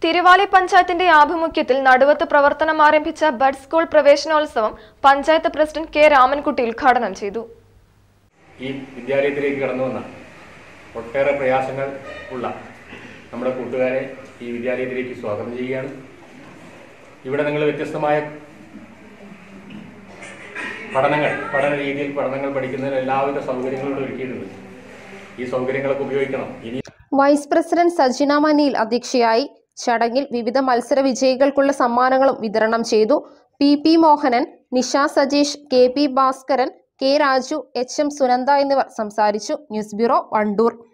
തിരുവാലി പഞ്ചായത്തിന്റെ ആഭിമുഖ്യത്തിൽ നടുവത്ത് പ്രവർത്തനം ആരംഭിച്ച ബഡ് സ്കൂൾ പ്രവേശനോത്സവം പഞ്ചായത്ത് പ്രസിഡന്റ് കെ രാമൻകുട്ടി ഉദ്ഘാടനം ചെയ്തു ഈ വിദ്യാലയത്തിലേക്ക് കടന്നു വന്ന ഒട്ടേറെ പ്രയാസങ്ങൾ ഉള്ള നമ്മുടെ കൂട്ടുകാരെ ഈ വിദ്യാലയത്തിലേക്ക് സ്വാഗതം ചെയ്യുകയാണ് ഇവിടെ നിങ്ങൾ വ്യത്യസ്തമായ പഠനങ്ങൾ പഠന രീതിയിൽ പഠനങ്ങൾ പഠിക്കുന്നതിന് എല്ലാവിധ സൗകര്യങ്ങളും ഇവിടെ ഒരുക്കിയിട്ടുണ്ട് ഈ സൗകര്യങ്ങളൊക്കെ ഉപയോഗിക്കണം ഇനി വൈസ് പ്രസിഡന്റ് സജിന മനിയിൽ അധ്യക്ഷയായി ചടങ്ങിൽ വിവിധ മത്സര വിജയികൾക്കുള്ള സമ്മാനങ്ങളും വിതരണം ചെയ്തു P P Mohanan Nisha Sajeesh K P Bhaskaran K Raju H M Sunanda എന്നിവർ സംസാരിച്ചു ന്യൂസ് ബ്യൂറോ വണ്ടൂർ